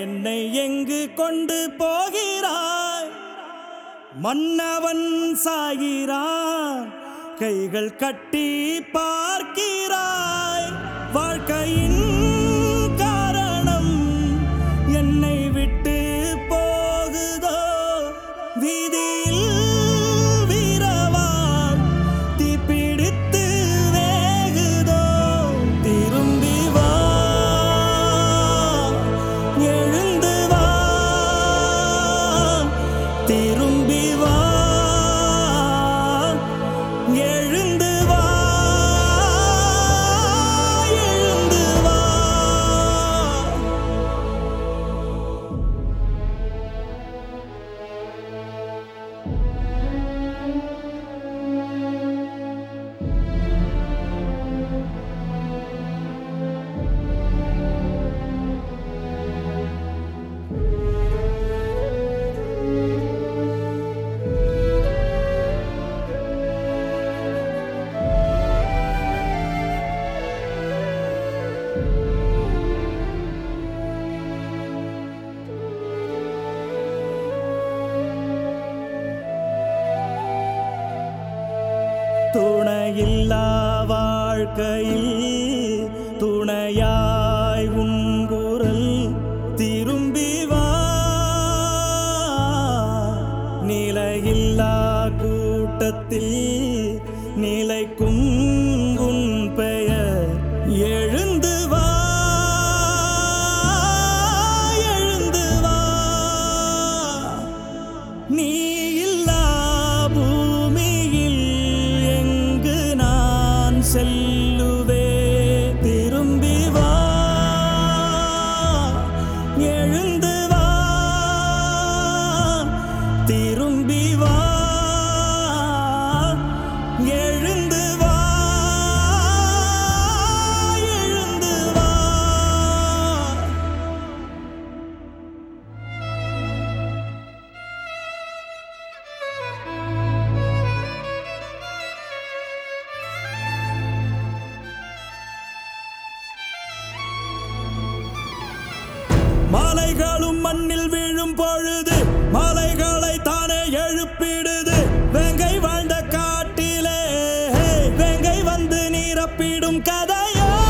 என்னை எங்கு கொண்டு போகிறாய் மன்னவன் சாகிறான் கைகள் கட்டி பார்க்கிறாய் வாழ்க்கையின் காரணம் என்னை விட்டு போகுதோ வீதியில் வீரவாள் தீப்பிடித்து வேகுதோ திரும்பி வா எழுந்து வா திரும்பி வா எழுந்து வா எழுந்து வா துணையில்லா வாழ்க்கையில் துணையாய் உன் குரல் திரும்பி வா நிலையில்லா கூட்டத்தில் நிலைக்கும் உன் பெயர் எழுந்து வா எழுந்து வா நீ இல்லா பூமியில் எங்கு நான் செல்லுவே திரும்பி வா எழுந்து வா திரும்பி வா எழுந்து வா எழுந்து வா மாலைகளும் மண்ணில் விழும் பொழுது மாலைகளை தானே எழுப்பிடுது வெங்கை வாழ்ந்த காட்டிலே வெங்கை வந்து நீரப்பிடும் கதையோ